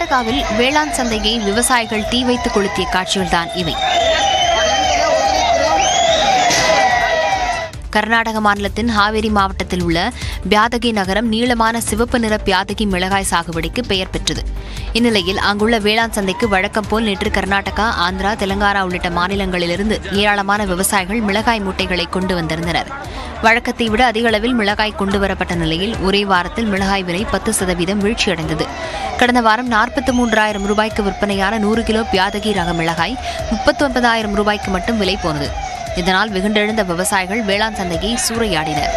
கர்நாடகாவில் வேளாண் சந்தையை விவசாயிகள் தீ வைத்து கொளுத்திய காட்சிகள்தான் இவை கர்நாடக மாநிலத்தின் ஹாவேரி மாவட்டத்தில் உள்ள பியாதகி நகரம் நீளமான சிவப்பு நிற பியாதகி மிளகாய் சாகுபடிக்கு பெயர் பெற்றது இந்நிலையில் அங்குள்ள வேளாண் சந்தைக்கு வழக்கம் போல் நேற்று கர்நாடகா ஆந்திரா தெலங்கானா உள்ளிட்ட மாநிலங்களிலிருந்து ஏராளமான விவசாயிகள் மிளகாய் மூட்டைகளை கொண்டு வந்திருந்தனர் வழக்கத்தை விட அதிக அளவில் மிளகாய் கொண்டு வரப்பட்ட நிலையில் ஒரே வாரத்தில் மிளகாய் விலை பத்து சதவீதம் வீழ்ச்சியடைந்தது கடந்த வாரம் நாற்பத்தி மூன்றாயிரம் ரூபாய்க்கு விற்பனையான நூறு கிலோ பியாதகி ரக மிளகாய் முப்பத்தொன்பதாயிரம் ரூபாய்க்கு மட்டும் விலை போனது இதனால் வெகுண்டெழுந்த விவசாயிகள் வேளாண் சந்தையை சூறையாடினர்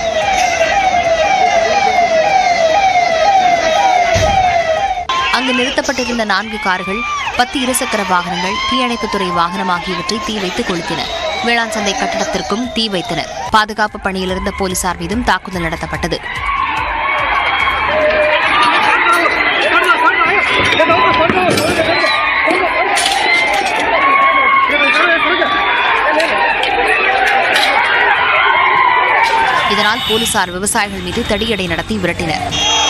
அங்கு நிறுத்தப்பட்டிருந்த நான்கு கார்கள் பத்து இருசக்கர வாகனங்கள் தீயணைப்புத்துறை வாகனம் ஆகியவற்றை தீ வைத்து கொளுத்தின வேளாண் சந்தை கட்டடத்திற்கும் தீ வைத்தனர் பாதுகாப்பு பணியில் இருந்த போலீசார் மீதும் தாக்குதல் நடத்தப்பட்டது இதனால் போலீசார் விவசாயிகள் மீது தடியடை நடத்தி விரட்டினர்